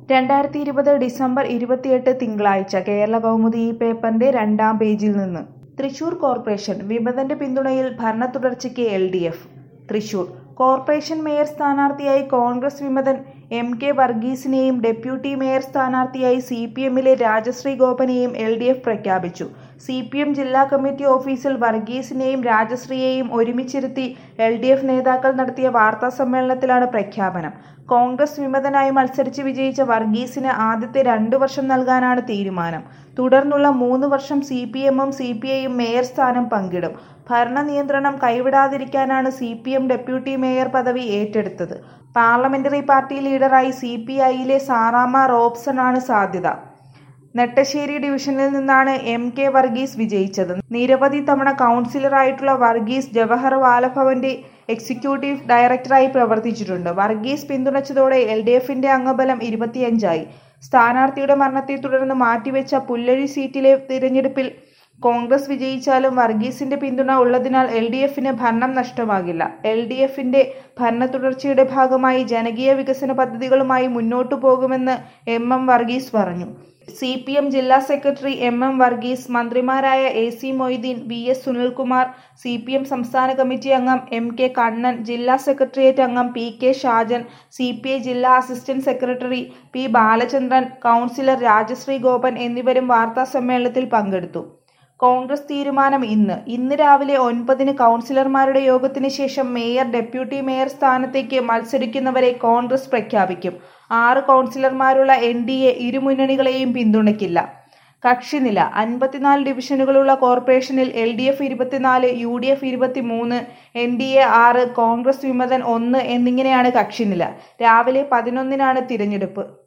രണ്ടായിരത്തി ഇരുപത് ഡിസംബർ ഇരുപത്തിയെട്ട് തിങ്കളാഴ്ച കേരള കൗമുദി ഈ പേപ്പറിന്റെ രണ്ടാം പേജിൽ നിന്ന് തൃശൂർ കോർപ്പറേഷൻ വിമതന്റെ പിന്തുണയിൽ ഭരണ തുടർച്ചയ്ക്ക് L D F Thrissur corporation mayor സ്ഥാനാർത്ഥിയായി കോൺഗ്രസ് വിമതൻ എം കെ വർഗീസിനെയും ഡെപ്യൂട്ടി മേയർ സ്ഥാനാർത്ഥിയായി സി പി എമ്മിലെ രാജശ്രീ ഗോപനെയും എൽ ഡി എഫ് പ്രഖ്യാപിച്ചു സി പി എം ജില്ലാ കമ്മിറ്റി ഓഫീസിൽ വർഗീസിനെയും രാജശ്രീയെയും ഒരുമിച്ചിരുത്തി എൽ ഡി എഫ് നേതാക്കൾ നടത്തിയ വാർത്താ സമ്മേളനത്തിലാണ് പ്രഖ്യാപനം കോൺഗ്രസ് വിമതനായി മത്സരിച്ച് വിജയിച്ച വർഗീസിന് ആദ്യത്തെ രണ്ടു വർഷം നൽകാനാണ് തീരുമാനം തുടർന്നുള്ള മൂന്ന് വർഷം സി പി എമ്മും സി പി ഐയും മേയർ സ്ഥാനം പങ്കിടും ഭരണ നിയന്ത്രണം കൈവിടാതിരിക്കാനാണ് C P M deputy mayor പദവി ഏറ്റെടുത്തത് പാർലമെന്ററി പാർട്ടി ലീഡറായി സി പി ഐയിലെ സാറാമ റോബ്സൺ ആണ് സാധ്യത നെട്ടശ്ശേരി ഡിവിഷനിൽ നിന്നാണ് എം കെ വർഗീസ് വിജയിച്ചത് നിരവധി തവണ കൗൺസിലറായിട്ടുള്ള വർഗീസ് ജവഹർ വാലഭവന്റെ എക്സിക്യൂട്ടീവ് ഡയറക്ടറായി പ്രവർത്തിച്ചിട്ടുണ്ട് വർഗീസ് പിന്തുണച്ചതോടെ എൽ ഡി എഫിന്റെ അംഗബലം ഇരുപത്തിയഞ്ചായി സ്ഥാനാർത്ഥിയുടെ മരണത്തെ തുടർന്ന് മാറ്റിവെച്ച പുല്ലഴി സീറ്റിലെ തിരഞ്ഞെടുപ്പിൽ കോൺഗ്രസ് വിജയിച്ചാലും വർഗീസിന്റെ പിന്തുണ ഉള്ളതിനാൽ എൽ ഡി എഫിന് ഭരണം നഷ്ടമാകില്ല എൽ ഡി എഫിന്റെ ഭരണ തുടർച്ചയുടെ ഭാഗമായി ജനകീയ വികസന പദ്ധതികളുമായി മുന്നോട്ടു പോകുമെന്ന് എം എം വർഗീസ് പറഞ്ഞു സി പി എം ജില്ലാ സെക്രട്ടറി എം എം വർഗീസ് മന്ത്രിമാരായ A C Moideen V S Sunilkumar C P M സംസ്ഥാന കമ്മിറ്റി അംഗം എം കെ കണ്ണൻ ജില്ലാ സെക്രട്ടേറിയറ്റ് അംഗം P K Shajan C P I ജില്ലാ assistant secretary P Balachandran councillor Rajasree Gopan എന്നിവരും വാർത്താ സമ്മേളനത്തിൽ പങ്കെടുത്തു കോൺഗ്രസ് തീരുമാനം ഇന്ന് ഇന്ന് രാവിലെ ഒൻപതിന് കൗൺസിലർമാരുടെ യോഗത്തിന് ശേഷം മേയർ ഡെപ്യൂട്ടി മേയർ സ്ഥാനത്തേക്ക് മത്സരിക്കുന്നവരെ കോൺഗ്രസ് പ്രഖ്യാപിക്കും ആറ് കൗൺസിലർമാരുള്ള എൻ ഡി എ ഇരുമുന്നണികളെയും പിന്തുണയ്ക്കില്ല കക്ഷിനില അൻപത്തിനാല് ഡിവിഷനുകളുള്ള കോർപ്പറേഷനിൽ എൽ ഡി എഫ് ഇരുപത്തിനാല് യു ഡി എഫ് ഇരുപത്തിമൂന്ന് എൻ ഡി എ ആറ് കോൺഗ്രസ് വിമതൻ ഒന്ന് എന്നിങ്ങനെയാണ് കക്ഷിനില രാവിലെ പതിനൊന്നിനാണ് തിരഞ്ഞെടുപ്പ്